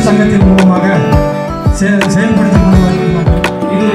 சங்கத்தின் மூலமாக செ- செயல்படுத்திக் கொண்டு வருகின்றோம் இது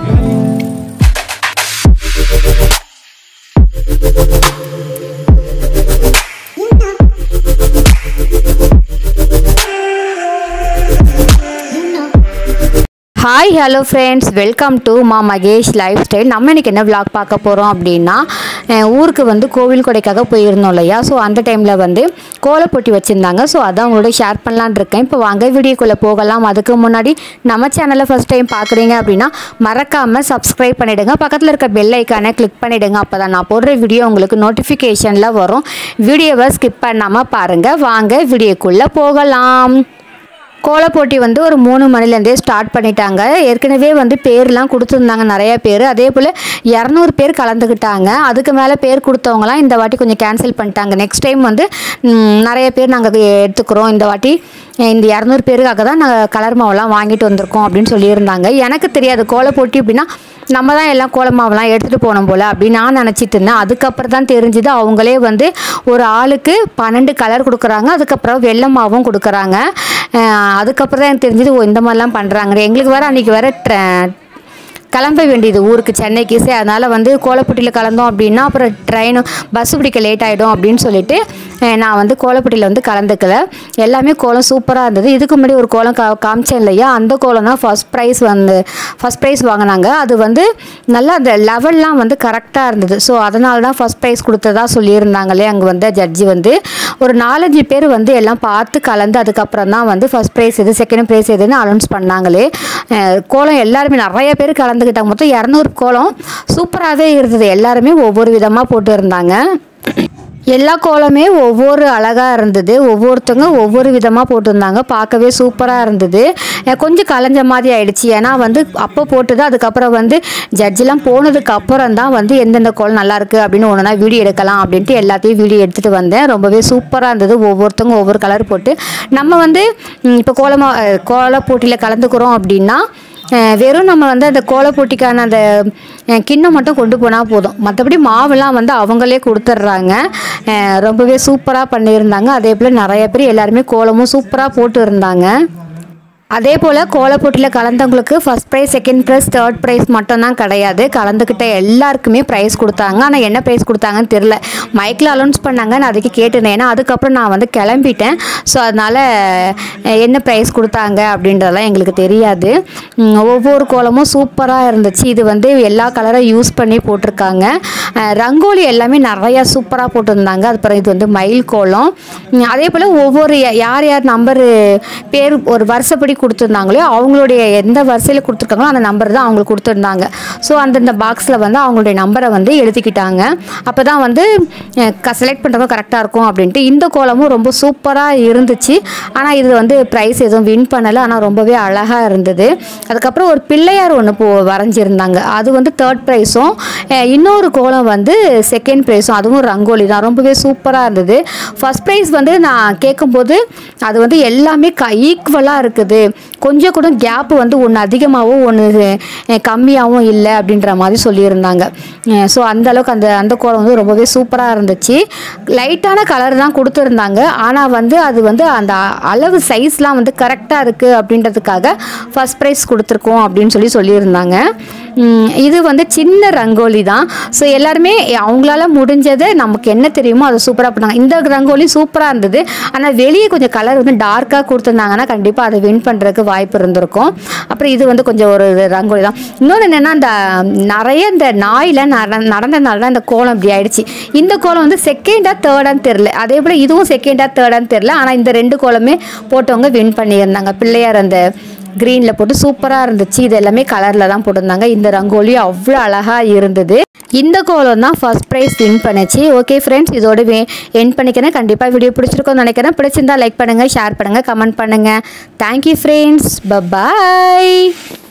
hi hello friends welcome to Maa Mahesh life style நம்ம இன்னைக்கு என்ன vlog பார்க்க போகிறோம் அப்படின்னா அஹ் ஊருக்கு வந்து கோவில் கொடைக்காக போயிருந்தோம் இல்லையா ஸோ அந்த டைமில் வந்து கோலப்பொட்டி வச்சுருந்தாங்க ஸோ அதான் உங்களோட ஷேர் பண்ணலான்னு இருக்கேன் இப்போ வாங்க வீடியோக்குள்ளே போகலாம் அதுக்கு முன்னாடி நம்ம சேனலை ஃபஸ்ட் டைம் பார்க்குறீங்க அப்படின்னா மறக்காமல் சப்ஸ்கிரைப் பண்ணிவிடுங்க பக்கத்தில் இருக்க பெல் ஐக்கானை கிளிக் பண்ணிவிடுங்க அப்போ தான் நான் போடுற வீடியோ உங்களுக்கு நோட்டிஃபிகேஷனில் வரும் வீடியோவை ஸ்கிப் பண்ணாமல் பாருங்கள் வாங்க வீடியோக்குள்ளே போகலாம் கோலப்போட்டி வந்து ஒரு மூணு மணிலேருந்தே ஸ்டார்ட் பண்ணிட்டாங்க ஏற்கனவே வந்து பேர்லாம் கொடுத்துருந்தாங்க நிறைய பேர் அதே போல் இரநூறு பேர் கலந்துக்கிட்டாங்க அதுக்கு மேலே பேர் கொடுத்தவங்களாம் இந்த வாட்டி கொஞ்சம் கேன்சல் பண்ணிட்டாங்க நெக்ஸ்ட் டைம் வந்து ம், நிறைய பேர் நாங்கள் எடுத்துக்கிறோம் இந்த வாட்டி அஹ், இந்த இரநூறு பேருக்காக தான் நாங்கள் கலர் மாவுலாம் வாங்கிட்டு வந்திருக்கோம் அப்படின்னு சொல்லியிருந்தாங்க எனக்கு தெரியாது கோலப்போட்டி அப்படின்னா நம்ம தான் எல்லாம் கோலமாவெல்லாம் எடுத்துகிட்டு போனோம் போல் அப்படின்னு நான் நினச்சிட்டு இருந்தேன் அதுக்கப்புறம் தான் தெரிஞ்சுது அவங்களே வந்து ஒரு ஆளுக்கு பன்னெண்டு கலர் கொடுக்குறாங்க அதுக்கப்புறம் வெள்ளை மாவும் கொடுக்குறாங்க அஹ் அதுக்கப்புறம் தான் எனக்கு தெரிஞ்சது ஓ இந்த மாதிரிலாம் பண்ணுறாங்க எங்களுக்கு வேறு அன்றைக்கி வேறு கிளம்ப வேண்டியது ஊருக்கு சென்னைக்கு சரி அதனால் வந்து கோலப்பட்டியில் கலந்தோம் அப்படின்னா அப்புறம் ட்ரெயின் பஸ் பிடிக்க லேட் ஆகிடும் அப்படின்னு சொல்லிட்டு அஹ் நான் வந்து கோலப்பட்டியில் வந்து கலந்துக்கல எல்லாமே கோலம் சூப்பராக இருந்தது இதுக்கு முன்னாடி ஒரு கோலம் கா காமிச்சேன் இல்லையா அந்த கோலம் தான் ஃபஸ்ட் ப்ரைஸ் வந்து ஃபஸ்ட் ப்ரைஸ் வாங்கினாங்க அது வந்து நல்லா அந்த லெவல்லாம் வந்து கரெக்டாக இருந்தது ஸோ அதனால தான் ஃபஸ்ட் ப்ரைஸ் கொடுத்ததா சொல்லியிருந்தாங்களே அங்கே வந்த ஜட்ஜி வந்து ஒரு நாலஞ்சு பேர் வந்து எல்லாம் பார்த்து கலந்து அதுக்கப்புறம் தான் வந்து ஃபஸ்ட் ப்ரைஸ் எது செகண்ட் ப்ரைஸ் எதுன்னு அனௌன்ஸ் பண்ணாங்களே அஹ் கோலம் எல்லாருமே நிறைய பேர் கலந்துக்கிட்டாங்க மொத்தம் இரநூறு கோலம் சூப்பராகவே இருந்தது எல்லாருமே ஒவ்வொரு விதமாக போட்டு இருந்தாங்க எல்லா கோலமே ஒவ்வொரு அழகாக இருந்தது ஒவ்வொருத்தவங்க ஒவ்வொரு விதமாக போட்டிருந்தாங்க பார்க்கவே சூப்பராக இருந்தது அஹ் கொஞ்சம் கலைஞ்ச மாதிரி ஆயிடுச்சு ஏன்னா வந்து அப்போ போட்டது அதுக்கப்புறம் வந்து ஜட்ஜெலாம் போனதுக்கு அப்புறம் தான் வந்து எந்தெந்த கோலம் நல்லா இருக்கு அப்படின்னு ஒன்றுனா வீடியோ எடுக்கலாம் அப்படின்ட்டு எல்லாத்தையும் வீடியோ எடுத்துகிட்டு வந்தேன் ரொம்பவே சூப்பராக இருந்தது ஒவ்வொருத்தவங்க ஒவ்வொரு கலர் போட்டு நம்ம வந்து ம், இப்போ கோலமா அஹ் கோல போட்டியில் கலந்துக்கிறோம் அப்படின்னா அஹ் வெறும் நம்ம வந்து அந்த கோலப்போட்டிக்கான அந்த அஹ் கிண்ணம் மட்டும் கொண்டு போனால் போதும் மற்றபடி மாவெல்லாம் வந்து அவங்களே கொடுத்துட்றாங்க அஹ் ரொம்பவே சூப்பராக பண்ணியிருந்தாங்க அதே போல் நிறைய பேர் எல்லாருமே கோலமும் சூப்பராக போட்டு இருந்தாங்க அதே போல் கோலப்போட்டியில் கலந்தவங்களுக்கு first prize second prize third prize மட்டும்தான் கிடையாது கலந்துக்கிட்ட எல்லாருக்குமே ப்ரைஸ் கொடுத்தாங்க ஆனால் என்ன ப்ரைஸ் கொடுத்தாங்கன்னு தெரில மைக்கில் அலௌன்ஸ் பண்ணாங்க நான் அதுக்கு கேட்டிருந்தேன் ஏன்னா அதுக்கப்புறம் நான் வந்து கிளம்பிட்டேன் ஸோ அதனால் அஹ், என்ன ப்ரைஸ் கொடுத்தாங்க அப்படின்றதெல்லாம் எங்களுக்கு தெரியாது உம், ஒவ்வொரு கோலமும் சூப்பராக இருந்துச்சு இது வந்து எல்லா கலரும் யூஸ் பண்ணி போட்டிருக்காங்க அஹ், ரங்கோலி எல்லாமே நிறையா சூப்பராக போட்டிருந்தாங்க அப்புறம் இது வந்து மயில் கோலம் உம், அதே போல் ஒவ்வொரு யா- யார் யார் நம்பரு பேர் ஒரு வருஷப்படி கொடுத்துருந்தாங்களோ அவங்களுடைய எந்த வரிசையில் கொடுத்துருக்காங்களோ அந்த நம்பர் தான் அவங்களுக்கு கொடுத்துருந்தாங்க ஸோ அந்தந்த பாக்ஸில் வந்து அவங்களுடைய நம்பரை வந்து எழுதிக்கிட்டாங்க அப்போ தான் வந்து செலக்ட் பண்ணுறவங்க கரெக்டாக இருக்கும் அப்படின்ட்டு இந்த கோலமும் ரொம்ப சூப்பராக இருந்துச்சு ஆனால் இது வந்து ப்ரைஸ் எதுவும் வின் பண்ணலை ஆனால் ரொம்பவே அழகாக இருந்தது அதுக்கப்புறம் ஒரு பிள்ளையார் ஒன்று போ வரைஞ்சிருந்தாங்க அது வந்து தேர்ட் ப்ரைஸும் இன்னொரு கோலம் வந்து செகண்ட் ப்ரைஸும் அதுவும் ரங்கோலி தான் ரொம்பவே சூப்பராக இருந்தது ஃபர்ஸ்ட் ப்ரைஸ் வந்து நான் கேட்கும்போது அது வந்து எல்லாமே க ஈக்குவலாக இருக்குது கொஞ்சம் கூட கேப் வந்து ஒன்று அதிகமாகவும் ஒன்று கம்மியாகவும் இல்லை அப்படின்ற மாதிரி சொல்லியிருந்தாங்க ஸோ அந்த அளவுக்கு அந்த அந்த கோலம் வந்து ரொம்பவே சூப்பராக இருந்துச்சு லைட்டான கலர் தான் கொடுத்துருந்தாங்க ஆனால் வந்து அது வந்து அந்த அளவு சைஸ்லாம் வந்து கரெக்டாக இருக்குது அப்படின்றதுக்காக ஃபர்ஸ்ட் ப்ரைஸ் கொடுத்துருக்கோம் அப்படின்னு சொல்லி சொல்லியிருந்தாங்க உம், இது வந்து சின்ன ரங்கோலி தான் ஸோ எல்லாருமே அவங்களால முடிஞ்சதை நமக்கு என்ன தெரியுமோ அதை சூப்பராக பண்ணாங்க இந்த ரங்கோலி சூப்பராக இருந்தது ஆனால் வெளியே கொஞ்சம் கலர் வந்து டார்க்காக கொடுத்துருந்தாங்கன்னா கண்டிப்பாக அதை வின் பண்ணுறதுக்கு வாய்ப்பு இருந்திருக்கும் அப்புறம் இது வந்து கொஞ்சம் ஒரு ரங்கோலி தான் இன்னொன்று என்னென்னா அந்த நிறைய இந்த நாயில் நட நடந்ததுனால தான் இந்த கோலம் இப்படி ஆயிடுச்சு இந்த கோலம் வந்து செகண்டாக தேர்டான்னு தெரில அதே போல் இதுவும் செகண்டாக தேர்டான்னு தெரில ஆனால் இந்த ரெண்டு கோலமே போட்டவங்க வின் பண்ணியிருந்தாங்க பிள்ளையார் அந்த க்ரீனில் போட்டு சூப்பராக இருந்துச்சு இது எல்லாமே கலரில் தான் போட்டிருந்தாங்க இந்த ரங்கோலி அவ்வளோ அழகாக இருந்தது இந்த கோலம் தான் ஃபர்ஸ்ட் ப்ரைஸ் வின் பண்ணுச்சு ஓகே ஃப்ரெண்ட்ஸ் இதோட வே என் பண்ணிக்கிறேன் கண்டிப்பாக வீடியோ பிடிச்சிருக்கோம்னு நினைக்கிறேன் பிடிச்சிருந்தா லைக் பண்ணுங்கள் ஷேர் பண்ணுங்கள் கமெண்ட் பண்ணுங்கள் தேங்க்யூ ஃப்ரெண்ட்ஸ் பபாய்